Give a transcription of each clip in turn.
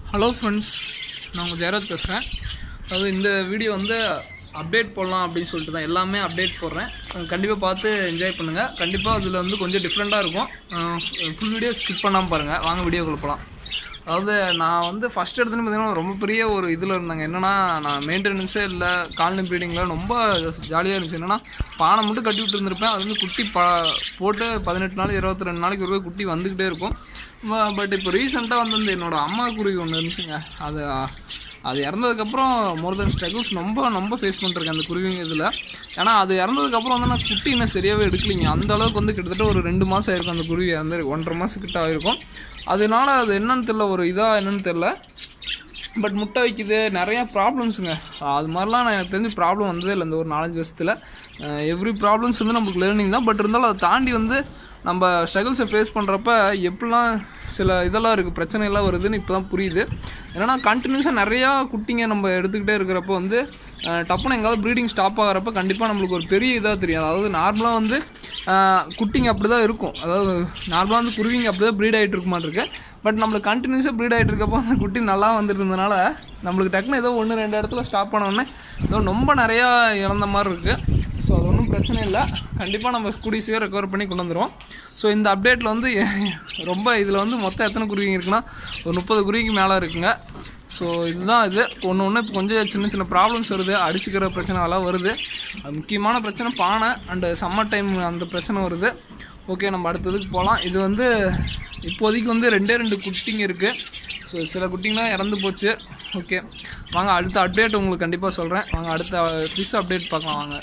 hello friends நான் உங்கள் ஜெயராஜ் பேசுகிறேன் அதாவது இந்த வீடியோ வந்து அப்டேட் போடலாம் அப்படின்னு சொல்லிட்டு தான் எல்லாமே அப்டேட் போடுறேன் கண்டிப்பாக பார்த்து என்ஜாய் பண்ணுங்கள் கண்டிப்பாக அதில் வந்து கொஞ்சம் டிஃப்ரெண்ட்டாக இருக்கும் ஃபுல் வீடியோ ஸ்கிப் பண்ணாமல் பாருங்கள் வாங்க வீடியோக்குள்ள போகலாம் அதாவது நான் வந்து ஃபஸ்ட் எடுத்துன்னு பார்த்தீங்கன்னா ரொம்ப பெரிய ஒரு இதில் இருந்தாங்க என்னென்னா நான் மெயின்டெனன்ஸே இல்லை காலனி ப்ரீடிங்கில் ரொம்ப ஜாலியாக இருந்துச்சு என்னென்னா பானை மட்டும் கட்டி விட்டு இருந்திருப்பேன் அது வந்து குட்டி ப போட்டு பதினெட்டு நாள் இருபத்தி ரெண்டு நாளைக்கு ஒரு குட்டி வந்துக்கிட்டே இருக்கும் பட் இப்போ ரீசெண்டாக வந்து இந்த என்னோட அம்மா குருவி ஒன்று இருந்துச்சுங்க அது அது இறந்ததுக்கப்புறம் மோர் தென் ஸ்ட்ரகிள்ஸ் ரொம்ப ரொம்ப ஃபேஸ் பண்ணிருக்கேன் அந்த குருவிங்க இதில் ஏன்னா அது இறந்ததுக்கப்புறம் வந்து நான் குட்டி இன்னும் சரியாகவே எடுக்கலிங்க அந்த அளவுக்கு வந்து கிட்டத்தட்ட ஒரு ரெண்டு மாதம் ஆயிருக்கும் அந்த குருவி வந்து ஒன்றரை மாதம் கிட்ட ஆயிருக்கும் அதனால அது என்னன்னு தெரில ஒரு இதாக என்னன்னு தெரில பட் முட்டை வைக்குது நிறையா ப்ராப்ளம்ஸுங்க அது மாதிரிலாம் நான் எனக்கு தெரிஞ்சு ப்ராப்ளம் வந்ததே இல்லை இந்த ஒரு நாலஞ்சு வருஷத்தில் எவ்ரி ப்ராப்ளம்ஸ் வந்து நமக்கு லேர்னிங் தான் பட் இருந்தாலும் அதை தாண்டி வந்து நம்ம ஸ்ட்ரகிள்ஸை ஃபேஸ் பண்ணுறப்ப எப்படிலாம் சில இதெல்லாம் இருக்குது பிரச்சனைலாம் வருதுன்னு இப்போ தான் புரியுது ஏன்னா கண்டினியூஸாக நிறையா குட்டிங்க நம்ம எடுத்துக்கிட்டே இருக்கிறப்ப வந்து அஹ், டப்புன்னு எங்காவது ப்ரீடிங் ஸ்டாப் ஆகிறப்ப கண்டிப்பாக நம்மளுக்கு ஒரு பெரிய இதாக தெரியும் அதாவது நார்மலாக வந்து அஹ், குட்டிங்க அப்படி தான் இருக்கும் அதாவது நார்மலாக வந்து குருவிங்க அப்படி தான் ப்ரீட் ஆகிட்டு இருக்க மாட்டிருக்கு பட் நம்மளுக்கு கண்டினியூஸாக ப்ரீட் ஆகிட்டு இருக்கப்போ அந்த குட்டி நல்லா வந்துட்டு இருந்தனால நம்மளுக்கு டக்குன்னு ஏதோ ஒன்று ரெண்டு இடத்துல ஸ்டாப் பண்ணோடனே ஏதோ ரொம்ப நிறையா இழந்த மாதிரி இருக்குது ஸோ அது ஒன்றும் பிரச்சனை இல்லை கண்டிப்பாக நம்ம கூடிய சீக்கிரம் ரெக்கவர் பண்ணி கொண்டு வந்துடுவோம் ஸோ இந்த அப்டேட்டில் வந்து ரொம்ப இதில் வந்து மொத்தம் எத்தனை குருவிங்க இருக்குன்னா ஒரு முப்பது குருவிக்கு மேலே இருக்குங்க ஸோ இதுதான் இது ஒன்று ஒன்று இப்போ கொஞ்சம் சின்ன சின்ன ப்ராப்ளம்ஸ் வருது அடிச்சுக்கிற பிரச்சனை அதெல்லாம் வருது அது முக்கியமான பிரச்சனை பானை அண்டு சம்மர் டைம் அந்த பிரச்சனை வருது ஓகே நம்ம அடுத்ததுக்கு போகலாம் இது வந்து இப்போதைக்கு வந்து ரெண்டே ரெண்டு குட்டிங்க இருக்குது ஸோ சில குட்டிங்களாம் இறந்து போச்சு ஓகே வாங்க அடுத்த அப்டேட் உங்களுக்கு கண்டிப்பாக சொல்கிறேன் வாங்க அடுத்த ஃபிஷ் அப்டேட் பார்க்கலாம் வாங்க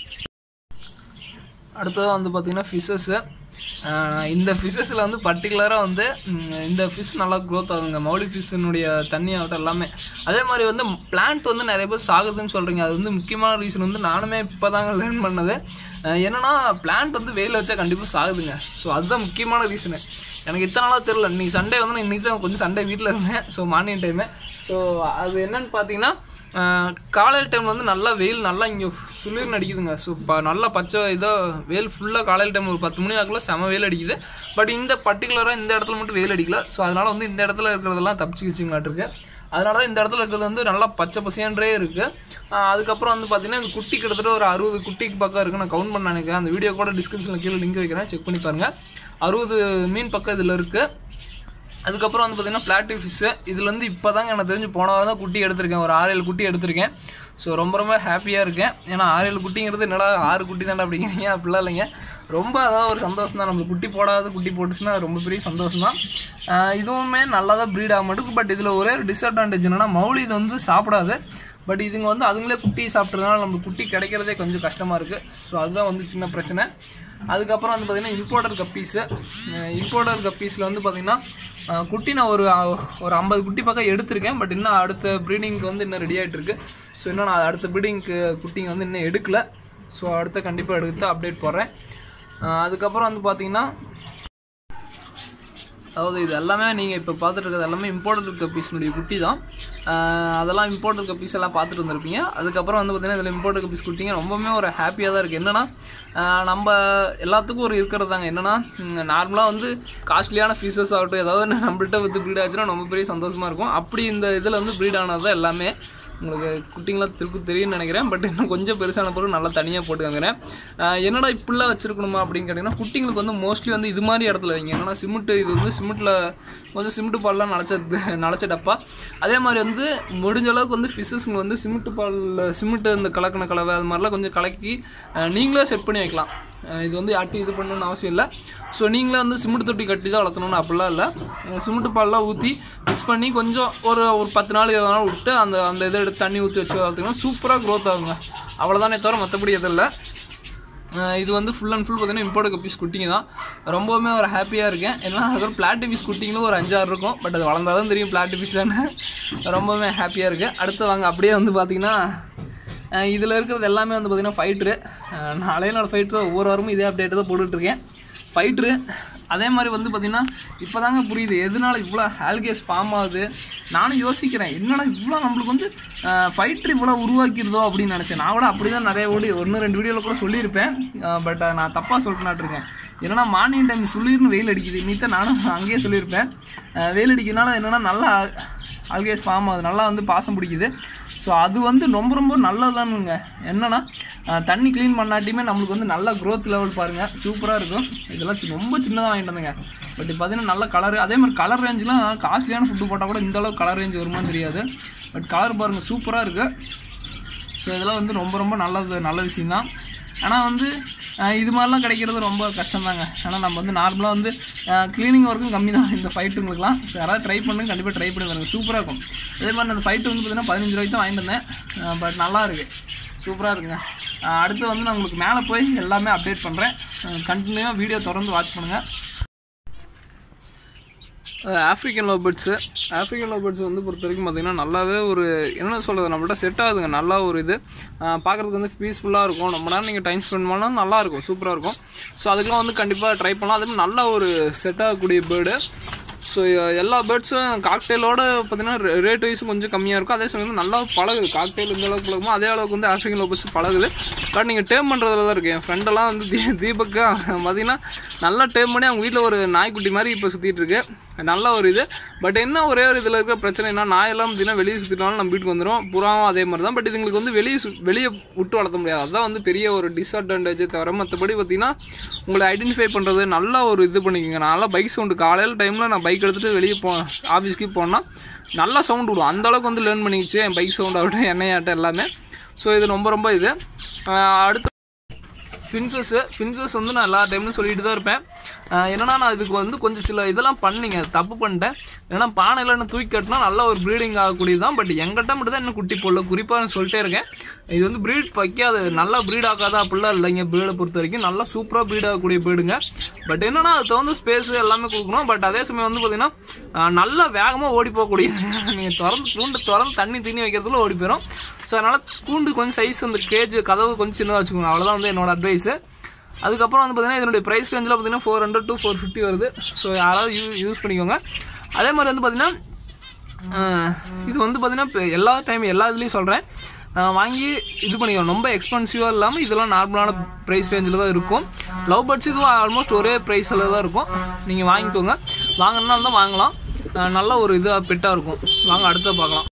அடுத்தது வந்து பார்த்திங்கன்னா ஃபிஷ்ஷஸ்ஸு இந்த ஃபிஷ்ஷஸில் வந்து பர்டிகுலராக வந்து ம், இந்த ஃபிஷ் நல்லா க்ரோத் ஆகுங்க மௌலி ஃபிஷ்ஷினுடைய தண்ணி ஆகட்டும் எல்லாமே அதே மாதிரி வந்து பிளான்ட் வந்து நிறைய பேர் சாகுதுன்னு சொல்கிறீங்க அது வந்து முக்கியமான ரீசன் வந்து நானுமே இப்போ தாங்க லேர்ன் பண்ணது அஹ், என்னன்னா பிளான்ட் வந்து வெயில் வச்சா கண்டிப்பாக சாகுதுங்க ஸோ அதுதான் முக்கியமான ரீசனு எனக்கு இத்தனை நாளாக தெரில இன்னைக்கு சண்டே வந்து நான் இன்றைக்கி தான் கொஞ்சம் சண்டே வீட்டில் இருந்தேன் ஸோ மார்னிங் டைமு ஸோ அது என்னன்னு பார்த்தீங்கன்னா ஆஹ் காலையில் டைம் வந்து நல்லா வெயில் நல்லா இங்கே சுளிர்னு அடிக்குதுங்க ஸோ ப நல்லா பச்சை இதாக வெயில் ஃபுல்லாக காலையில் டைம் ஒரு பத்து மணி ஆகல செம வெயில் அடிக்குது பட் இந்த பர்டிகுலராக இந்த இடத்துல மட்டும் வெயில் அடிக்கல ஸோ அதனால் வந்து இந்த இடத்துல இருக்கிறதெல்லாம் தப்பிச்சுக்கிச்சிங்களாட்டிருக்கு அதனால தான் இந்த இடத்துல இருக்கிறது வந்து நல்லா பச்சை பசியான்றே இருக்குது அதுக்கப்புறம் வந்து பார்த்தீங்கன்னா இந்த குட்டி கிட்டத்தட்ட ஒரு அறுபது குட்டிக்கு பக்கம் இருக்குது நான் கவுண்ட் பண்ண நினைக்கிறேன் அந்த வீடியோ கூட டிஸ்கிரிப்ஷனில் கீழே லிங்க் வைக்கிறேன் செக் பண்ணி பாருங்கள் அறுபது மீன் பக்கம் இதில் இருக்குது அதுக்கப்புறம் வந்து பார்த்தீங்கன்னா பிளாட்டி ஃபிஷ்ஷு இதில் வந்து இப்போ தாங்க எனக்கு தெரிஞ்சு போன வாரம் தான் குட்டி எடுத்திருக்கேன் ஒரு ஆறு ஏழு குட்டி எடுத்திருக்கேன் ஸோ ரொம்ப ரொம்ப ஹாப்பியாக இருக்கேன் ஏன்னா ஆறு ஏழு குட்டிங்கிறது என்னடா ஆறு குட்டி தாண்டா அப்படிங்கிறீங்க அப்படிலாம் இல்லைங்க ரொம்ப அதான் ஒரு சந்தோஷம் தான் நம்மளுக்கு குட்டி போடாத குட்டி போட்டுச்சுன்னா ரொம்ப பெரிய சந்தோஷம் தான் ஆஹ் இதுவுமே நல்லா தான் ப்ரீட் ஆக மாட்டேங்குது பட் இதில் ஒரே ஒரு டிஸ்அட்வான்டேஜ் என்னன்னா மௌலி இது வந்து சாப்பிடாது பட் இதுங்க வந்து அதுங்களே குட்டி சாப்பிட்றதுனால நம்ம குட்டி கிடைக்கிறதே கொஞ்சம் கஷ்டமாக இருக்குது ஸோ அதுதான் வந்து சின்ன பிரச்சனை அதுக்கப்புறம் வந்து பார்த்திங்கன்னா இம்போர்ட்டர் கப்பீஸு இம்போர்ட்டர் கப்பீஸில் வந்து பார்த்திங்கன்னா அஹ், குட்டி நான் ஒரு அஹ், ஒரு ஐம்பது குட்டி பக்கம் எடுத்திருக்கேன் பட் இன்னும் அடுத்த ப்ரீடிங்க்கு வந்து இன்னும் ரெடி ஆகிட்டு இருக்கு ஸோ இன்னும் நான் அடுத்த ப்ரீடிங்க்கு குட்டிங்க வந்து இன்னும் எடுக்கல ஸோ அடுத்த கண்டிப்பாக எடுத்து அப்டேட் போடுறேன் அஹ், அதுக்கப்புறம் வந்து பார்த்திங்கன்னா அதாவது இது எல்லாமே நீங்கள் இப்போ பார்த்துட்டு இருக்கிறது எல்லாமே இம்போர்ட்டட் கப்பீஸ்னுடைய குட்டி தான் ஆஹ் அதெல்லாம் இம்போர்ட்டட் கப்பீஸ் எல்லாம் பார்த்துட்டு வந்திருப்பீங்க அதுக்கப்புறம் வந்து பார்த்தீங்கன்னா இதில் இம்போர்ட்டட் கப்பீஸ் குட்டிங்க ரொம்பவுமே ஒரு ஹாப்பியாக தான் இருக்குது என்னென்னா நம்ம எல்லாத்துக்கும் ஒரு இருக்கிறது தாங்க என்னென்னா நார்மலாக வந்து காஸ்ட்லியான ஃபீஸஸ் ஆகட்டும் ஏதாவது நம்மள்ட்ட வந்து ப்ரீட் ஆச்சுன்னா ரொம்ப பெரிய சந்தோஷமாக இருக்கும் அப்படி இந்த இதில் வந்து ப்ரீட் ஆனது தான் எல்லாமே உங்களுக்கு குட்டிங்களாம் திருப்பி தெரியும்னு நினைக்கிறேன் பட் இன்னும் கொஞ்சம் பெருசான பிறகு நல்லா தனியாக போட்டுக்கங்கிறேன் என்னடா இப்படிலாம் வச்சிருக்கணுமா அப்படின்னு கேட்டிங்கன்னா குட்டிங்களுக்கு வந்து மோஸ்ட்லி வந்து இது மாதிரி இடத்துல வைங்க என்னன்னா சிமெண்ட் இது வந்து சிமெண்ட்டில் கொஞ்சம் சிமெண்ட் பால்லாம் நனைச்ச நனைச்ச டப்பா அதே மாதிரி வந்து முடிஞ்ச அளவுக்கு வந்து ஃபிஷ்ஷஸ்ங்க வந்து சிமெண்ட் பால் சிமெண்ட் இந்த கலக்கின கலவை அது மாதிரிலாம் கொஞ்சம் கலக்கி அஹ், நீங்களே செட் பண்ணி வைக்கலாம் அஹ், இது வந்து யார்ட்டும் இது பண்ணணும்னு அவசியம் இல்லை ஸோ நீங்களே வந்து சிமெண்ட் தொட்டி கட்டி தான் வளர்த்தணும்னு அப்படிலாம் இல்லை சிமெண்ட் பால்லாம் ஊற்றி மிக்ஸ் பண்ணி கொஞ்சம் ஒரு ஒரு பத்து நாள் இருபது நாள் விட்டு அந்த அந்த இதை எடுத்து தண்ணி ஊற்றி வச்சு வளர்த்திங்கன்னா சூப்பராக க்ரோத் ஆகுங்க அவ்வளோதானே தவிர மற்றபடி எதுவும் இல்லை அஹ் இது வந்து ஃபுல் அண்ட் ஃபுல் பார்த்தீங்கன்னா இம்போர்ட் கப்பீஸ் குட்டிங்க தான் ரொம்பவுமே ஒரு ஹாப்பியாக இருக்கேன் ஏன்னா அதுக்கப்புறம் பிளாட்டி பீஸ் குட்டிங்களும் ஒரு அஞ்சாறு இருக்கும் பட் அது வளர்ந்தாதான் தான் தெரியும் பிளாட்டி பீஸ்னு ரொம்பவுமே ஹாப்பியாக இருக்குது அடுத்து வாங்க அப்படியே வந்து பார்த்தீங்கன்னா இதில் இருக்கிறது எல்லாமே வந்து பார்த்தீங்கன்னா ஃபைட்ரு நாளே நாள் ஃபைட்ரு ஒவ்வொரு வாரமும் இதே அப்டேட்டு தான் போட்டுட்ருக்கேன் ஃபைட்ரு அதே மாதிரி வந்து பார்த்தீங்கன்னா இப்போ தாங்க புரியுது எதனால இவ்வளோ ஆல்கேஸ் ஃபார்ம் ஆகுது நானும் யோசிக்கிறேன் என்னடா இவ்வளோ நம்மளுக்கு வந்து ஃபைட்ரு இவ்வளோ உருவாக்கிருதோ அப்படின்னு நினச்சேன் நான் கூட அப்படி தான் நிறைய ஓடி ஒன்று ரெண்டு வீடியோவில் கூட சொல்லியிருப்பேன் பட் நான் தப்பாக சொல்லிட்டுனாட்டிருக்கேன் என்னன்னா மார்னிங் டைம் சுளிர்னு வெயில் அடிக்குது இன்னித்த நானும் அங்கேயே சொல்லியிருப்பேன் அஹ் வெயில் அடிக்கிறதுனால என்னென்னா நல்லா ஆல்கேஸ் ஃபார்ம் அது நல்லா வந்து பாசம் பிடிக்குது ஸோ அது வந்து ரொம்ப ரொம்ப நல்லதானுங்க என்னன்னா அஹ், தண்ணி க்ளீன் பண்ணாட்டியுமே நம்மளுக்கு வந்து நல்ல க்ரோத் லெவல் பாருங்கள் சூப்பராக இருக்கும் இதெல்லாம் சி- ரொம்ப சின்னதாக வாங்கிட்டு வந்தேங்க பட் பார்த்தீங்கன்னா நல்ல கலர் அதே மாதிரி கலர் ரேஞ்செலாம் காஸ்ட்லியான ஃபுட்டு போட்டால் கூட இந்த அளவுக்கு கலர் ரேஞ்ச் வருமான்னு தெரியாது பட் கலர் பாருங்கள் சூப்பராக இருக்குது ஸோ இதெல்லாம் வந்து ரொம்ப ரொம்ப நல்லது நல்ல விஷயம்தான் ஆனால் வந்து அஹ், இது மாதிரிலாம் கிடைக்கிறது ரொம்ப கஷ்டம்தாங்க ஆனால் நம்ம வந்து நார்மலாக வந்து க்ளீனிங் ஒர்க்கும் கம்மி தான் இந்த ஃபைட்டுங்களுக்குலாம் ஸோ யாராவது ட்ரை பண்ணுங்க கண்டிப்பாக ட்ரை பண்ணி பாருங்க சூப்பராக இருக்கும் அதே மாதிரி அந்த ஃபைட்டு வந்து பார்த்தீங்கன்னா பதினஞ்சு ரூபாய்க்கு தான் வாங்கிட்டு வந்தேன் பட் நல்லா இருக்குது சூப்பராக இருக்குங்க அஹ், அடுத்து வந்து நான் உங்களுக்கு மேலே போய் எல்லாமே அப்டேட் பண்ணுறேன் கண்டினியூவாக வீடியோ தொடர்ந்து வாட்ச் பண்ணுங்கள் ஆஃப்ரிக்கன் லோபர்ட்ஸு ஆஃப்ரிக்கன் லோபர்ட்ஸ் வந்து பொறுத்த வரைக்கும் பார்த்தீங்கன்னா நல்லாவே ஒரு என்ன சொல்கிறது நம்மள்ட்ட செட் ஆகுதுங்க நல்லா ஒரு இது பார்க்குறதுக்கு வந்து பீஸ்ஃபுல்லாக இருக்கும் ரொம்ப நேரம் நீங்கள் டைம் ஸ்பெண்ட் பண்ணாலும் நல்லா இருக்கும் சூப்பராக இருக்கும் ஸோ அதுக்கெலாம் வந்து கண்டிப்பாக ட்ரை பண்ணலாம் அதே மாதிரி நல்ல ஒரு செட் ஆகக்கூடிய பேர்டு ஸோ எல்லா பேர்ட்ஸும் காக்டெயிலோட பார்த்தீங்கன்னா ரேட் வைஸும் கொஞ்சம் கம்மியாக இருக்கும் அதே சமயம் வந்து நல்லா பழகுது காக்டெயில் இந்த அளவுக்கு பழகுமோ அதே அளவுக்கு வந்து ஆஃப்ரிக்கன் லோபர்ட்ஸ் பழகுது பட் நீங்கள் டேம் பண்ணுறதுல தான் இருக்குது என் ஃப்ரெண்டெல்லாம் வந்து தீ தீபக்கா பார்த்தீங்கன்னா நல்லா டேம் பண்ணி அவங்க வீட்டில் ஒரு நாய்க்குட்டி மாதிரி இப்போ சுற்றிட்டு இருக்கு நல்ல ஒரு இது பட் என்ன ஒரே ஒரு இதில் இருக்கிற பிரச்சனை என்ன நாயெல்லாம் பார்த்தீங்கன்னா வெளியே சுற்றிட்டாலும் நம்ம வீட்டுக்கு வந்துடும் புறாவும் அதே மாதிரி தான் பட் இதுங்களுக்கு வந்து வெளியே சு வெளியே விட்டு வளர்த்த முடியாது அதுதான் வந்து பெரிய ஒரு டிஸ்அட்வான்டேஜ் தவிர மற்றபடி பார்த்தீங்கன்னா உங்களை ஐடென்டிஃபை பண்ணுறது நல்லா ஒரு இது பண்ணிக்கோங்க நல்லா பைக் சவுண்டு காலையில் டைமில் நான் பைக் எடுத்துகிட்டு வெளியே போ ஆஃபீஸ்க்கு போனால் நல்லா சவுண்ட் விடும் அந்த அளவுக்கு வந்து லேர்ன் பண்ணிக்கிச்சு என் பைக் சவுண்ட் ஆகட்டும் எண்ணெயாட்டம் எல்லாமே ஸோ இது ரொம்ப ரொம்ப இது ஆஹ் அடுத்து ஃபின்சஸ்ஸு ஃபின்சஸ் வந்து நான் எல்லா டைம்லையும் சொல்லிட்டு தான் இருப்பேன் ஆஹ் என்னன்னா நான் இதுக்கு வந்து கொஞ்சம் சில இதெல்லாம் பண்ணீங்க தப்பு பண்ணிட்டேன் ஏன்னா பானையில் என்ன தூக்கி கட்டினா நல்ல ஒரு ப்ரீடிங் ஆகக்கூடியது தான் பட் எங்கிட்ட மட்டும் தான் இன்னும் குட்டி போடல குறிப்பாக நான் சொல்லிட்டே இருக்கேன் இது வந்து ப்ரீட் வைக்காது நல்லா ப்ரீட் ஆகாதா அப்படிலாம் இல்லைங்க பேர்டை பொறுத்த வரைக்கும் நல்லா சூப்பராக ப்ரீட் ஆகக்கூடிய பேர்டுங்க பட் என்னன்னா அது தகுந்த ஸ்பேஸ் எல்லாமே கொடுக்கணும் பட் அதே சமயம் வந்து பார்த்தீங்கன்னா ஆஹ் நல்லா வேகமாக ஓடி போகக்கூடிய நீங்கள் திறந்து கூண்டு திறந்து தண்ணி தண்ணி வைக்கிறதுல ஓடி போயிடும் ஸோ அதனால் கூண்டு கொஞ்சம் சைஸ் அந்த கேஜ் கதவு கொஞ்சம் சின்னதாக வச்சுக்கோங்க அவ்வளோதான் வந்து என்னோட அட்வைஸு அதுக்கப்புறம் வந்து பார்த்தீங்கன்னா இதனுடைய ப்ரைஸ் ரேஞ்சில் பார்த்தீங்கன்னா four hundred to four fifty வருது ஸோ யாராவது யூ யூஸ் பண்ணிக்கோங்க அதே மாதிரி வந்து பார்த்தீங்கன்னா ஆஹ் இது வந்து பார்த்தீங்கன்னா இப்போ எல்லா டைம் எல்லா இதுலேயும் சொல்கிறேன் வாங்கி இது பண்ணிக்கணும் ரொம்ப எக்ஸ்பென்சிவாக இல்லாமல் இதெல்லாம் நார்மலான ப்ரைஸ் ரேஞ்சில் தான் இருக்கும் லவ் பேர்ட்ஸ் இதுவும் ஆல்மோஸ்ட் ஒரே ப்ரைஸில் தான் இருக்கும் நீங்கள் வாங்கிக்கோங்க வாங்கினா தான் வாங்கலாம் ஆஹ் நல்ல ஒரு இதாக பெட்டாக இருக்கும் வாங்க அடுத்த பார்க்கலாம்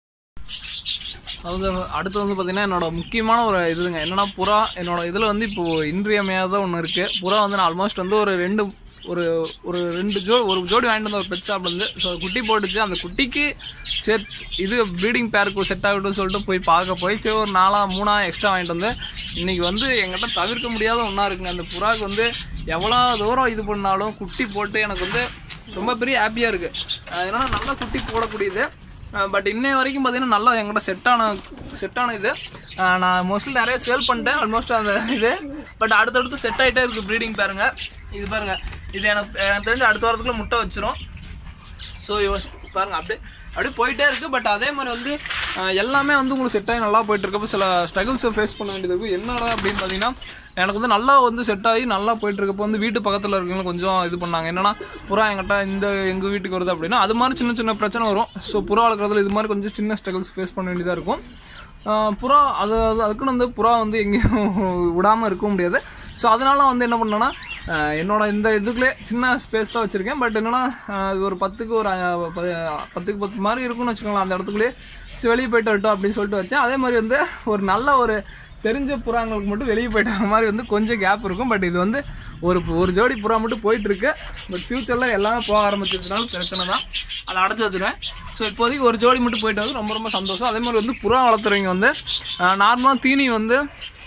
அதாவது அடுத்து வந்து பார்த்தீங்கன்னா என்னோட முக்கியமான ஒரு இதுங்க என்னன்னா புறா என்னோட இதில் வந்து இப்போ இன்றியமையாத ஒன்று இருக்குது புறா வந்து நான் ஆல்மோஸ்ட் வந்து ஒரு ரெண்டு ஒரு ஒரு ரெண்டு ஜோ ஒரு ஜோடி வாங்கிட்டு வந்த ஒரு பெட் ஷாப்ல இருந்து ஸோ குட்டி போட்டுச்சு அந்த குட்டிக்கு சரி இது ப்ரீடிங் பேருக்கு செட் ஆகட்டும் சொல்லிட்டு போய் பார்க்க போய் சரி ஒரு நாலா மூணா எக்ஸ்ட்ரா வாங்கிட்டு வந்து இன்னைக்கு வந்து எங்கிட்ட தவிர்க்க முடியாத ஒன்றா இருக்குங்க அந்த புறாக்கு வந்து எவ்வளோ தூரம் இது பண்ணாலும் குட்டி போட்டு எனக்கு வந்து ரொம்ப பெரிய ஹாப்பியாக இருக்குது என்னன்னா நல்லா குட்டி போடக்கூடியது பட் இன்னை வரைக்கும் பார்த்தீங்கன்னா நல்லா என்கிட்ட செட்டான செட்டான இது அஹ் நான் மோஸ்ட்லி நிறைய சேல் பண்ணிட்டேன் ஆல்மோஸ்ட் அந்த இது பட் அடுத்தடுத்து செட் ஆகிட்டே இருக்குது ப்ரீடிங் பாருங்க இது பாருங்க இது எனக்கு எனக்கு தெரிஞ்சு அடுத்த வாரத்துக்குள்ள முட்டை வச்சிரும் ஸோ பாருங்க அப்படியே அப்படியே போயிட்டே இருக்கு பட் அதே மாதிரி வந்து அஹ், எல்லாமே வந்து உங்களுக்கு செட் ஆகி நல்லா போயிட்டு இருக்கப்போ சில ஸ்ட்ரகிள்ஸை ஃபேஸ் பண்ண வேண்டியது இருக்கும் என்னடா அப்படின்னு பார்த்தீங்கன்னா எனக்கு வந்து நல்லா வந்து செட் ஆகி நல்லா போயிட்டு இருக்கப்போ வந்து வீட்டு பக்கத்தில் இருக்கவங்க கொஞ்சம் இது பண்ணாங்க என்னன்னா புறா என்கிட்ட இந்த எங்கள் வீட்டுக்கு வருது அப்படின்னா அது மாதிரி சின்ன சின்ன பிரச்சனை வரும் ஸோ புறா வளர்க்குறதுல இது மாதிரி கொஞ்சம் சின்ன ஸ்ட்ரகிள்ஸ் ஃபேஸ் பண்ண வேண்டியதாக இருக்கும் ஆஹ் புறா அது அது அதுக்குன்னு வந்து புறா வந்து எங்கேயும் விடாமல் இருக்க முடியாது ஸோ அதனால வந்து என்ன பண்ணேன்னா ஆஹ் என்னோட இந்த இதுக்குள்ளே சின்ன ஸ்பேஸ் தான் வச்சுருக்கேன் பட் என்னன்னா ஆஹ் இது ஒரு பத்துக்கு ஒரு ஆஹ் ப- பத்துக்கு பத்து மாதிரி இருக்கும்னு வச்சுக்கோங்களேன் அந்த இடத்துக்குள்ளேயே சரி வெளியே போயிட்டு வரட்டும் அப்படின்னு சொல்லிட்டு வச்சேன் அதே மாதிரி வந்து ஒரு நல்ல ஒரு தெரிஞ்ச புறாங்களுக்கு மட்டும் வெளியே போயிட்ட மாதிரி வந்து கொஞ்சம் கேப் இருக்கும் பட் இது வந்து ஒரு ஒரு ஜோடி புறா மட்டும் போயிட்டு இருக்கு பட் ஃபியூச்சரில் எல்லாமே போக ஆரம்பிச்சிருச்சுனாலும் பிரச்சனை தான் அதை அடைச்சி வச்சிருவேன் ஸோ இப்போதைக்கு ஒரு ஜோடி மட்டும் போயிட்டு வந்து ரொம்ப ரொம்ப சந்தோஷம் அதே மாதிரி வந்து புறா வளர்த்துறவங்க வந்து நார்மலாக தீனி வந்து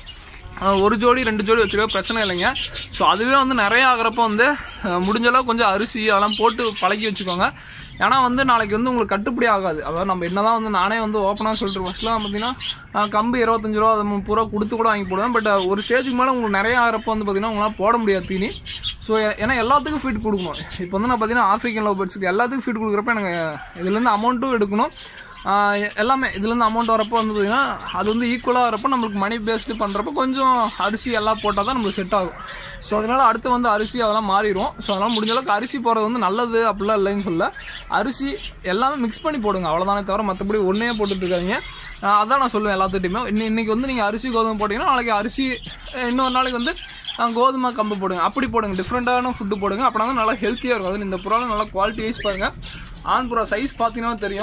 ஆஹ் ஒரு ஜோடி ரெண்டு ஜோடி வச்சுருக்க பிரச்சனை இல்லைங்க ஸோ அதுவே வந்து நிறைய ஆகிறப்ப வந்து ஆஹ் முடிஞ்ச அளவு கொஞ்சம் அரிசி அதெல்லாம் போட்டு பழக்கி வச்சுக்கோங்க ஏன்னா வந்து நாளைக்கு வந்து உங்களுக்கு கட்டுப்படி ஆகாது அதாவது நம்ம என்னதான் வந்து நானே வந்து ஓப்பனாக சொல்லிட்டு ஃபஸ்ட்லாம் பார்த்தீங்கன்னா ஆஹ் கம்பு இருபத்தஞ்சு ரூபா அது பூரா கொடுத்து கூட வாங்கி போடுவேன் பட் ஒரு ஸ்டேஜுக்கு மேலே உங்களுக்கு நிறைய ஆகிறப்ப வந்து பார்த்தீங்கன்னா உங்களால் போட முடியாது தீனி ஸோ ஏன்னா எல்லாத்துக்கும் ஃபீட் கொடுக்கணும் இப்போ வந்து நான் பார்த்தீங்கன்னா ஆஃப்ரிக்கன் லவ் பேர்ட்ஸுக்கு எல்லாத்துக்கும் ஃபீட் கொடுக்குறப்ப எனக்கு இதுலேருந்து அமௌண்ட்டும் எடுக்கணும் ஆஹ் எ- எல்லாமே இதுலேருந்து அமௌண்ட் வரப்போ வந்து பார்த்தீங்கன்னா அது வந்து ஈக்குவலாக வரப்போ நம்மளுக்கு மணி பேஸ்டு பண்ணுறப்போ கொஞ்சம் அரிசி எல்லாம் போட்டால் தான் நம்மளுக்கு செட் ஆகும் ஸோ அதனால் அடுத்து வந்து அரிசி அதெல்லாம் மாறிடும் ஸோ அதனால் முடிஞ்ச அளவுக்கு அரிசி போடுறது வந்து நல்லது அப்படிலாம் இல்லைன்னு சொல்ல அரிசி எல்லாமே மிக்ஸ் பண்ணி போடுங்க அவ்வளோதானே தவிர மற்றபடி ஒன்றே போட்டுட்டு இருக்காதீங்க ஆஹ் அதான் நான் சொல்லுவேன் எல்லாத்துட்டையுமே இன்னி இன்னைக்கு வந்து நீங்கள் அரிசி கோதுமை போட்டிங்கன்னா நாளைக்கு அரிசி அஹ் இன்னொரு நாளைக்கு வந்து அஹ் கோதுமை கம்பு போடுங்க அப்படி போடுங்க டிஃப்ரெண்ட்டான ஃபுட்டு போடுங்க அப்படின்னா தான் நல்லா ஹெல்த்தியாக இருக்கும் அது இந்த புறாவில் நல்லா குவாலிட்டி வைஸ் பாருங்கள் ஆண் புறா சைஸ் பார்த்தீங்கன்னா தெரியும்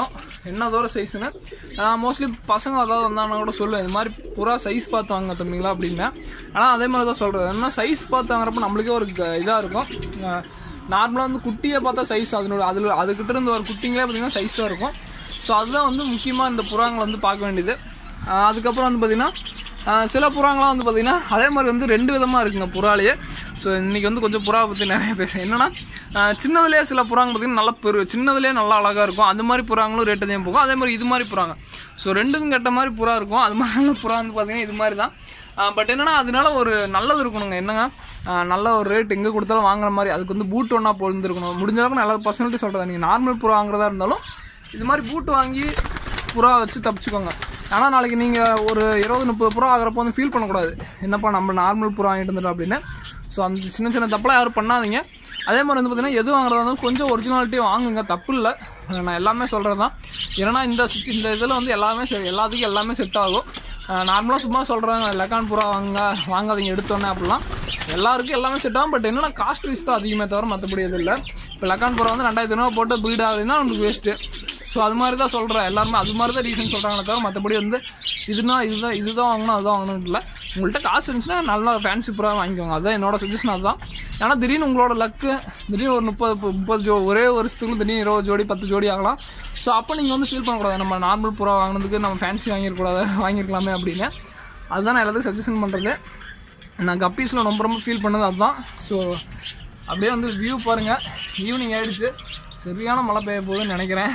என்ன தூரம் சைஸ்னு நான் மோஸ்ட்லி பசங்க அதாவது வந்தாங்கன்னா கூட சொல்லுவேன் இது மாதிரி புறா சைஸ் பார்த்து வாங்க தம்பிங்களா அப்படின்னா ஆனால் அதே மாதிரி தான் சொல்கிறது என்ன சைஸ் பார்த்து வாங்குறப்ப நம்மளுக்கே ஒரு இதாக இருக்கும் நார்மலாக வந்து குட்டியை பார்த்தா சைஸ் அதனோட அதில் அதுக்கிட்ட இருந்து ஒரு குட்டிங்களே பார்த்திங்கன்னா சைஸாக இருக்கும் ஸோ அதுதான் வந்து முக்கியமாக இந்த புறாங்களை வந்து பார்க்க வேண்டியது ஆஹ் அதுக்கப்புறம் வந்து பார்த்திங்கன்னா ஆஹ் சில புறாங்களாம் வந்து பார்த்திங்கன்னா அதே மாதிரி வந்து ரெண்டு விதமாக இருக்குங்க புறாலேயே ஸோ இன்றைக்கி வந்து கொஞ்சம் புறா பற்றி நிறைய பேசுகிறேன் என்னென்னா சின்னதுலேயே சில புறாங்க பார்த்திங்கன்னா நல்லா பெரு சின்னதுலேயே நல்லா அழகாக இருக்கும் அந்த மாதிரி புறாங்களும் ரேட்டு தான் போகும் அதே மாதிரி இது மாதிரி புறாங்க ஸோ ரெண்டுக்கும் கெட்ட மாதிரி புறா இருக்கும் அது மாதிரி நல்ல புறா வந்து பார்த்திங்கன்னா இது மாதிரி தான் பட் என்னன்னா அதனால ஒரு நல்லது இருக்கணுங்க என்னங்க ஆஹ் நல்ல ஒரு ரேட் எங்கே கொடுத்தாலும் வாங்குற மாதிரி அதுக்கு வந்து பூட் ஒன்றா பொழுந்துருக்கணும் முடிஞ்ச அளவுக்கு நல்ல பர்சனாலிட்டி சொல்கிறேன் நீங்கள் நார்மல் புறா வாங்குறதா இருந்தாலும் இது மாதிரி பூட்டு வாங்கி புறா வச்சு தப்பிச்சுக்கோங்க ஆனால் நாளைக்கு நீங்கள் ஒரு இருபது முப்பது புறா ஆகிறப்போ வந்து ஃபீல் பண்ணக்கூடாது என்னப்பா நம்ம நார்மல் புறா வாங்கிட்டு வந்துட்டோம் அப்படின்னு ஸோ அந்த சின்ன சின்ன தப்பெல்லாம் யாரும் பண்ணாதீங்க அதே மாதிரி வந்து பார்த்தீங்கன்னா எது வாங்குறதா இருந்தாலும் கொஞ்சம் ஒரிஜினாலிட்டி வாங்குங்க தப்பு இல்லை நான் எல்லாமே சொல்கிறது தான் ஏன்னா இந்த சுத்தி இந்த இதில் வந்து எல்லாமே சரி எல்லாத்துக்கும் எல்லாமே செட் ஆகும் நார்மலாக சும்மா சொல்கிறாங்க லெக்கான் புறா வாங்க வாங்காதீங்க எடுத்தோன்னே அப்படிலாம் எல்லாருக்கும் எல்லாமே செட் ஆகும் பட் என்னன்னா காஸ்ட் வைஸ் தான் அதிகமே தவிர மற்றபடி எதுவும் இல்லை இப்போ லெக்கான் புறா வந்து ரெண்டாயிரத்தி ஐநூறுவா போட்டு ப்ரீட் ஆகுதுன்னா நமக்கு வேஸ்ட்டு ஸோ அது மாதிரி தான் சொல்கிறேன் எல்லாருமே அது மாதிரி தான் ரீசன் சொல்கிறாங்களே தவிர மற்றபடி வந்து இதுனா இதுதான் இதுதான் வாங்கணும் அதுதான் வாங்கணும் இல்லை உங்கள்கிட்ட காசு இருந்துச்சுன்னா நல்லா ஃபேன்சி ப்ரா வாங்கிக்கோங்க அதுதான் என்னோட சஜஷன் அதுதான் ஏன்னா திடீர்னு உங்களோட லக்கு திடீர்னு ஒரு முப்பது முப்பது ஜோ ஒரே ஒரு வருஷத்துக்குள்ள திடீர்னு இருபது ஜோடி பத்து ஜோடி ஆகலாம் ஸோ அப்போ நீங்கள் வந்து ஃபீல் பண்ணக்கூடாது நம்ம நார்மல் புறா வாங்கினதுக்கு நம்ம ஃபேன்சி வாங்கிருக்கூடாது வாங்கியிருக்கலாமே அப்படின்னு அதுதான் நான் எல்லாத்துக்கும் சஜஷன் பண்ணுறது நான் கப்பீஸில் ரொம்ப ரொம்ப ஃபீல் பண்ணது அதுதான் ஸோ அப்படியே வந்து வியூ பாருங்கள் ஈவினிங் ஆயிடுச்சு சரியான மழை பெய்ய போகுதுன்னு நினைக்கிறேன்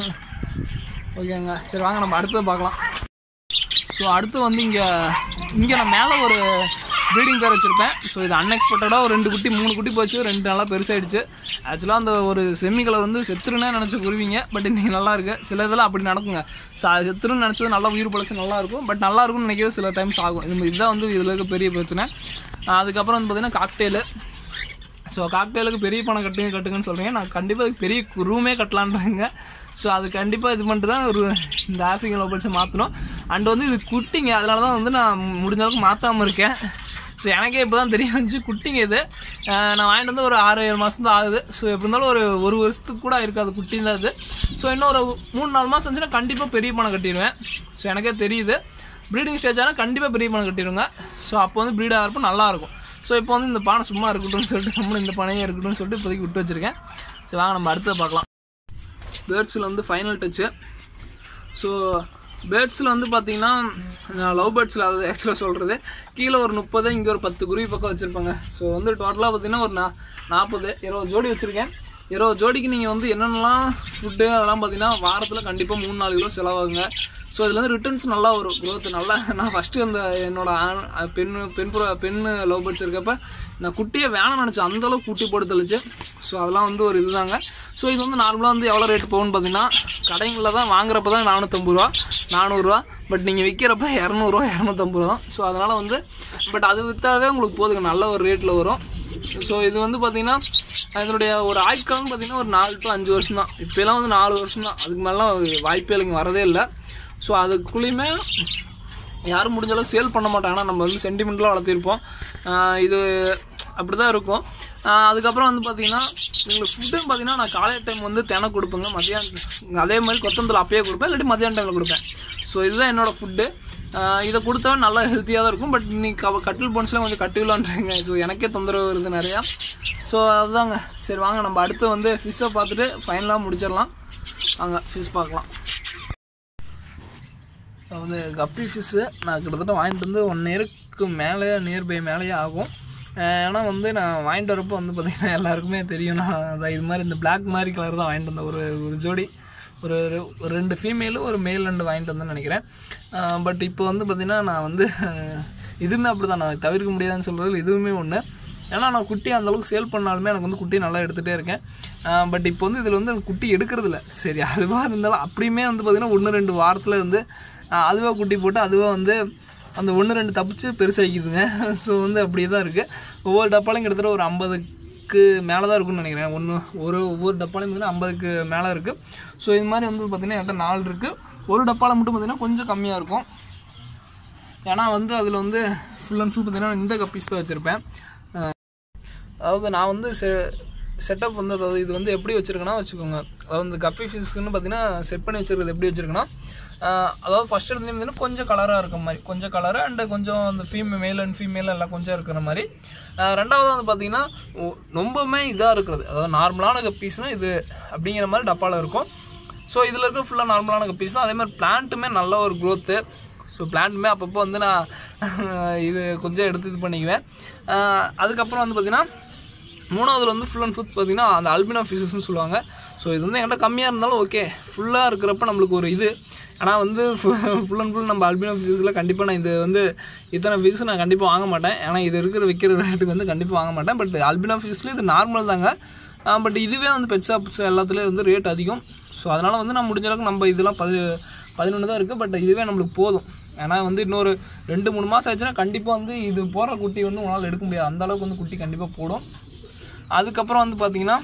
ஓகேங்க சரி வாங்க நம்ம அடுத்தது பார்க்கலாம் ஸோ அடுத்து வந்து இங்கே இங்கே நான் மேலே ஒரு ப்ரீடிங் பேர் வச்சுருப்பேன் ஸோ இது அன்எக்ஸ்பெக்டடாக ஒரு ரெண்டு குட்டி மூணு குட்டி போச்சு ரெண்டு நல்லா பெருசாகிடுச்சு ஆக்சுவலாக அந்த ஒரு செம்மி கலர் வந்து செத்துருன்னே நினச்சி குருவிங்க பட் இன்றைக்கி நல்லா இருக்கு சில இதெல்லாம் அப்படி நடக்குங்க சா செத்துருன்னு நினச்சது நல்லா உயிர் பழச்சு நல்லா இருக்கும் பட் நல்லா இருக்கும்னு நினைக்கிறது சில டைம்ஸ் ஆகும் இது இதுதான் வந்து இதில் இருக்க பெரிய பிரச்சனை ஆஹ் அதுக்கப்புறம் வந்து பார்த்திங்கன்னா காக்டெயிலு ஸோ காக்டெயிலுக்கு பெரிய பணம் கட்டுங்க கட்டுங்கன்னு சொல்கிறீங்க நான் கண்டிப்பாக அதுக்கு பெரிய ரூமே கட்டலான்றேங்க ஸோ அது கண்டிப்பாக இது பண்ணிட்டு தான் ஒரு இந்த ஆஃபிங் லோபல்ஸை மாற்றணும் அண்ட் வந்து இது குட்டிங்க அதனால தான் வந்து நான் முடிஞ்ச அளவுக்கு மாற்றாமல் இருக்கேன் ஸோ எனக்கே இப்போ தான் தெரிய வந்துச்சு குட்டிங்க இது அஹ் நான் வாங்கிட்டு வந்து ஒரு ஆறு ஏழு மாதம் தான் ஆகுது ஸோ எப்படி இருந்தாலும் ஒரு ஒரு வருஷத்துக்கு கூட இருக்காது குட்டி தான் இது ஸோ இன்னும் ஒரு மூணு நாலு மாதம் இருந்துச்சுன்னா கண்டிப்பாக பெரிய பணம் கட்டிடுவேன் ஸோ எனக்கே தெரியுது ப்ரீடிங் ஸ்டேஜ் ஆனால் கண்டிப்பாக பெரிய பணம் கட்டிடுங்க ஸோ அப்போ வந்து ப்ரீட் ஆகிறப்போ நல்லாயிருக்கும் ஸோ இப்போ வந்து இந்த பானை சும்மா இருக்கட்டும்னு சொல்லிட்டு நம்மளும் இந்த பானையே இருக்கட்டும்னு சொல்லிட்டு இப்போதைக்கு விட்டு வச்சுருக்கேன் சரி வாங்க நம்ம அடுத்தது பார்க்கலாம் பேர்ட்ஸில் வந்து ஃபைனல் டச்சு ஸோ பேர்ட்ஸில் வந்து பார்த்தீங்கன்னா நான் லவ் பேர்ட்ஸில் அது ஆக்சுவலாக சொல்கிறது கீழே ஒரு முப்பது இங்கே ஒரு பத்து குருவி பக்கம் வச்சுருப்பாங்க ஸோ வந்து டோட்டலாக பார்த்தீங்கன்னா ஒரு நா நாற்பது இருபது ஜோடி வச்சுருக்கேன் இருபது ஜோடிக்கு நீங்கள் வந்து என்னென்னலாம் ஃபுட்டு அதெல்லாம் பார்த்தீங்கன்னா வாரத்தில் கண்டிப்பாக மூணு நாலு கிலோ செலவாகுங்க ஸோ இதுல வந்து ரிட்டர்ன்ஸ் நல்லா வரும் growth நல்லா நான் ஃபஸ்ட்டு அந்த என்னோட ஆண் அஹ் பெண்ணு பெண் புற பெண் லவ் பேர்ட்ஸ் இருக்கப்ப நான் குட்டியை வேணாம்னு நினச்சேன் அந்தளவுக்கு குட்டி போட்டு தெளிச்சு ஸோ அதெல்லாம் வந்து ஒரு இதுதாங்க ஸோ இது வந்து நார்மலாக வந்து எவ்வளோ ரேட் போகும்னு பார்த்தீங்கன்னா கடைங்களில் தான் வாங்குறப்ப தான் நானூற்றம்பது ரூபா நானூறுரூவா பட் நீங்கள் விற்கிறப்ப இரநூறுவா இரநூத்தம்பது ரூபா தான் ஸோ அதனால் வந்து பட் அது விற்றாவே உங்களுக்கு போதுங்க நல்ல ஒரு ரேட்டில் வரும் ஸோ இது வந்து பார்த்தீங்கன்னா இதனுடைய ஒரு ஆயுட்காலம் பார்த்தீங்கன்னா ஒரு நாலு டு அஞ்சு வருஷம் தான் இப்போலாம் வந்து நாலு வருஷம் தான் அதுக்கு மேலாம் வாய்ப்பே இல்லைங்க வரதே இல்லை ஸோ அதுக்குள்ளேயுமே யாரும் முடிஞ்ச அளவு சேல் பண்ண மாட்டாங்க ஏன்னா நம்ம வந்து சென்டிமெண்ட்லாம் வளர்த்திருப்போம் ஆஹ் இது அப்படி தான் இருக்கும் ஆஹ் அதுக்கப்புறம் வந்து பார்த்தீங்கன்னா உங்களுக்கு ஃபுட்டும் பார்த்தீங்கன்னா நான் காலையில் டைம் வந்து தினை கொடுப்பேங்க மதியானம் அதே மாதிரி கொத்தமல்லி அப்பயே கொடுப்பேன் இல்லாட்டி மதியான டைமில் கொடுப்பேன் ஸோ இதுதான் என்னோடய ஃபுட்டு இதை கொடுத்தா நல்லா ஹெல்த்தியாக தான் இருக்கும் பட் இன்னைக்கு கவ கட்டில் போன்ஸ்லாம் கொஞ்சம் கட்டிலான்றீங்க ஸோ எனக்கே தொந்தரவு வருது நிறையா ஸோ அதுதாங்க சரி வாங்க நம்ம அடுத்து வந்து ஃபிஷ்ஷை பார்த்துட்டு ஃபைனலாக முடிச்சிடலாம் வாங்க ஃபிஷ் பார்க்கலாம் அதாவது கப்பி ஃபிஷ்ஷு நான் கிட்டத்தட்ட வாங்கிட்டு வந்து ஒன் இயருக்கு மேலே நியர்பை மேலேயே ஆகும் அஹ் ஏன்னா வந்து நான் வாங்கிட்டு வரப்போ வந்து பார்த்திங்கன்னா எல்லாருக்குமே தெரியும் நான் அதான் இது மாதிரி இந்த Black மாதிரி கலர் தான் வாங்கிட்டு வந்தேன் ஒரு ஒரு ஜோடி ஒரு ஒரு- ஒரு ரெண்டு ஃபீமேலு ஒரு மேல் ரெண்டு வாங்கிட்டு வந்தேன்னு நினைக்கிறேன் பட் இப்போ வந்து பார்த்திங்கன்னா நான் வந்து அஹ், இதுவுமே அப்படி தான் நான் தவிர்க்க முடியாதுன்னு சொல்கிறதுல இதுவுமே ஒன்று ஏன்னா நான் குட்டி அந்த அளவுக்கு சேல் பண்ணாலுமே எனக்கு வந்து குட்டி நல்லா எடுத்துகிட்டே இருக்கேன் பட் இப்போ வந்து இதில் வந்து எனக்கு குட்டி எடுக்கிறது இல்ல சரி அதுவாக இருந்தாலும் அப்படியுமே வந்து பார்த்திங்கன்னா ஒன்று ரெண்டு வாரத்தில் வந்து ஆஹ் அதுவா குட்டி போட்டு அதுவா வந்து அந்த ஒன்று ரெண்டு தப்பிச்சு பெருசாகிக்குதுங்க ஸோ வந்து அப்படியே தான் இருக்குது ஒவ்வொரு டப்பாலையும் கிட்டத்தட்ட ஒரு ஐம்பதுக்கு மேலே தான் இருக்கும்னு நினைக்கிறேன் ஒன்று ஒரு ஒவ்வொரு டப்பாலையும் பார்த்தீங்கன்னா ஐம்பதுக்கு மேலே இருக்குது ஸோ இது மாதிரி வந்து பார்த்திங்கன்னா என்கிட்ட நாலு இருக்குது ஒரு டப்பாவில் மட்டும் பார்த்திங்கன்னா கொஞ்சம் கம்மியாக இருக்கும் ஏன்னா வந்து அதில் வந்து ஃபுல் அண்ட் ஃபுல் பார்த்திங்கன்னா இந்த கப்பீஸ் தான் வச்சுருப்பேன் அதாவது நான் வந்து செ செட்டப் வந்து அதாவது இது வந்து எப்படி வச்சுருக்கேன்னா வச்சுக்கோங்க அதாவது இந்த கப்பி ஃபிஷ்க்குன்னு பார்த்தீங்கன்னா செட் பண்ணி வச்சுருக்கிறது எப்படி வச்சுருக்கேன்னா அதாவது ஃபஸ்ட் இருந்து பார்த்தீங்கன்னா கொஞ்சம் கலராக இருக்க மாதிரி கொஞ்சம் கலரு அண்டு கொஞ்சம் அந்த ஃபீமே மேல் அண்ட் ஃபீமேல் எல்லாம் கொஞ்சம் இருக்கிற மாதிரி ஆஹ் ரெண்டாவது வந்து பார்த்தீங்கன்னா ஒ- ரொம்பவுமே இதாக இருக்கிறது அதாவது நார்மலான கப்பீஸ்னால் இது அப்படிங்கிற மாதிரி டப்பாவில் இருக்கும் ஸோ இதில் இருக்க ஃபுல்லாக நார்மலான கப்பீஸ் தான் அதே மாதிரி பிளான்ட்டுமே நல்ல ஒரு க்ரோத்து ஸோ பிளான்ட்டுமே அப்பப்போ வந்து நான் இது கொஞ்சம் எடுத்து இது பண்ணிக்குவேன் ஆஹ் அதுக்கப்புறம் வந்து பார்த்திங்கன்னா மூணாவதுல வந்து ஃபுல் அண்ட் ஃபுல் பார்த்தீங்கன்னா அந்த அல்பினோ ஃபிஷஸ்னு சொல்லுவாங்க ஸோ இது வந்து என்கிட்ட கம்மியாக இருந்தாலும் ஓகே ஃபுல்லாக இருக்கிறப்ப நம்மளுக்கு ஒரு இது ஆனால் வந்து ஃபுல் அண்ட் ஃபுல் நம்ம அல்பினோ ஃபிஷஸில் கண்டிப்பாக நான் இது வந்து இத்தனை ஃபிஷ் நான் கண்டிப்பாக வாங்க மாட்டேன் ஏன்னா இது இருக்கிற விற்கிற ரேட்டுக்கு வந்து கண்டிப்பாக வாங்க மாட்டேன் பட் அல்பினோ ஃபிஷஸில் இது நார்மல் தாங்க பட் இதுவே வந்து பெட் ஷாப்ஸ் எல்லாத்துலேயும் வந்து ரேட் அதிகம் ஸோ அதனால் வந்து நான் முடிஞ்ச அளவுக்கு நம்ம இதெல்லாம் பதி பதினொன்று தான் இருக்குது பட் இதுவே நம்மளுக்கு போதும் ஏன்னா வந்து இன்னொரு ரெண்டு மூணு மாதம் ஆச்சுன்னா கண்டிப்பாக வந்து இது போகிற குட்டி வந்து உங்களால் எடுக்க முடியாது அந்த அளவுக்கு வந்து குட்டி கண்டிப்பாக போடும் அதுக்கப்புறம் வந்து பார்த்தீங்கன்னா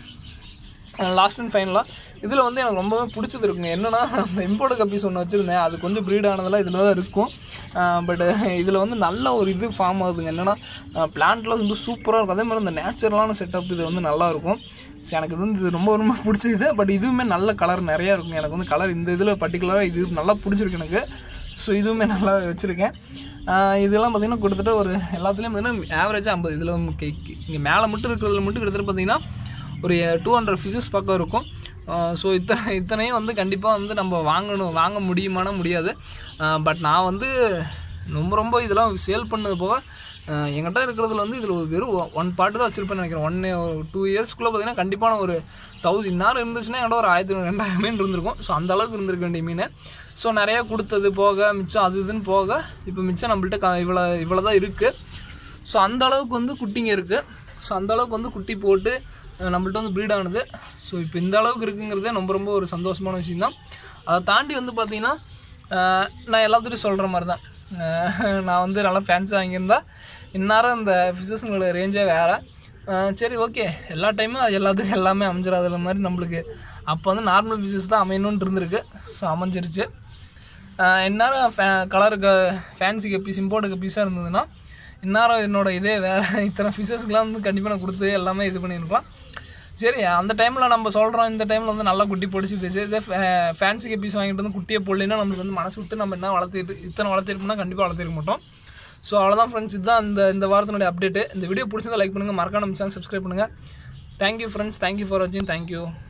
லாஸ்ட் அண்ட் ஃபைனலாக இதில் வந்து எனக்கு ரொம்பவே பிடிச்சது இருக்குங்க என்னன்னா அந்த இம்போர்ட் கப்பீஸ் ஒன்று வச்சுருந்தேன் அது கொஞ்சம் ப்ரீட் ஆனதெல்லாம் இதில் தான் இருக்கும் பட் இதில் வந்து நல்ல ஒரு இது ஃபார்ம் ஆகுதுங்க என்னென்னா பிளான்ட்லாம் வந்து சூப்பராக இருக்கும் அதே மாதிரி அந்த நேச்சுரலான செட்டப் இது வந்து நல்லா இருக்கும் So, எனக்கு இது வந்து இது ரொம்ப ரொம்ப பிடிச்சது பட் இதுவுமே நல்ல கலர் நிறையா இருக்குங்க எனக்கு வந்து கலர் இந்த இதில் பர்டிகுலராக இது நல்லா பிடிச்சிருக்கு எனக்கு ஸோ இதுவுமே நல்லா வச்சுருக்கேன் இதெல்லாம் பார்த்தீங்கன்னா கிட்டத்தட்ட ஒரு எல்லாத்துலேயும் பார்த்தீங்கன்னா ஆவரேஜாக ஐம்பது இதில் இங்கே மேலே மட்டும் இருக்கிறதுல மட்டும் கிட்டத்தட்ட பார்த்தீங்கன்னா ஒரு டூ ஹண்ட்ரட் ஃபிஷஸ் பக்கம் இருக்கும் ஸோ இத்தனை இத்தனையும் வந்து கண்டிப்பாக வந்து நம்ம வாங்கணும் வாங்க முடியுமானா முடியாது பட் நான் வந்து ரொம்ப ரொம்ப இதெல்லாம் சேல் பண்ணது போக அஹ் என்கிட்ட இருக்கிறதுல வந்து இதில் ஒரு வெறும் ஒன் பார்ட்டு தான் வச்சுருப்பேன்னு நினைக்கிறேன் ஒன்று டூ இயர்ஸ்க்குள்ளே பார்த்தீங்கன்னா கண்டிப்பான ஒரு தௌசண்ட் நேரம் இருந்துச்சுன்னா என்கிட்ட ஒரு ஆயிரத்தி ரெண்டாயிரம் மீன் இருந்திருக்கும் ஸோ அந்த அளவுக்கு இருந்திருக்க வேண்டிய மீன் ஸோ நிறையா கொடுத்தது போக மிச்சம் அது இதுன்னு போக இப்போ மிச்சம் நம்மள்ட்ட க இவ்வளோ இவ்வளோ தான் இருக்குது ஸோ அந்த அளவுக்கு வந்து குட்டிங்க இருக்குது ஸோ அந்த அளவுக்கு வந்து குட்டி போட்டு அஹ் நம்மள்ட்ட வந்து ப்ரீட் ஆனது ஸோ இப்போ இந்த அளவுக்கு இருக்குங்கிறதே ரொம்ப ரொம்ப ஒரு சந்தோஷமான விஷயம் தான் அதை தாண்டி வந்து பார்த்தீங்கன்னா அஹ் நான் எல்லாத்துட்டையும் சொல்கிற மாதிரி தான் அஹ் நான் வந்து நல்லா ஃபேன்ஸ் வாங்கியிருந்தா இந்நேரம் இந்த ஃபிஷஸுங்களோட ரேஞ்சே வேறு சரி ஓகே எல்லா டைமும் அது எல்லாத்துக்கும் எல்லாமே அமைஞ்சிடாதுல மாதிரி நம்மளுக்கு அப்போ வந்து நார்மல் ஃபிஷஸ் தான் அமையணும்னு இருந்திருக்கு ஸோ அமைஞ்சிருச்சு ஆஹ் இந்நேரம் ஃபே கலருக்கு ஃபேன்சி கப்பீஸ் இம்போர்ட் கப்பீஸாக இருந்ததுன்னா இந்நேரம் என்னோட இதே வேறு இத்தனை ஃபிஷஸ்க்கெலாம் வந்து கண்டிப்பாக நான் கொடுத்து எல்லாமே இது பண்ணியிருக்கலாம் சரி அந்த டைமில் நம்ம சொல்கிறோம் இந்த டைமில் வந்து நல்லா குட்டி பிடிச்சிது சரி இதே ஃபேன்சி கப்பீஸ் வாங்கிட்டு வந்து குட்டியை போடலைன்னா நம்மளுக்கு வந்து மனசு விட்டு நம்ம என்ன வளர்த்திட்டு இத்தனை வளர்த்திருப்போம்னா கண்டிப்பாக வளர்த்திருக்க மாட்டோம் ஸோ அவ்வளோதான் ஃப்ரெண்ட்ஸ் இதுதான் இந்த இந்த வாரத்தினுடைய அப்டேட்டு இந்த வீடியோ பிடிச்சிருந்தா லைக் பண்ணுங்கள் மறக்காம நம்ம சேனல் சப்ஸ்கிரைப் பண்ணுங்கள் தேங்க்யூ ஃப்ரெண்ட்ஸ் தேங்க்யூ ஃபார் வாட்சிங் தேங்க்யூ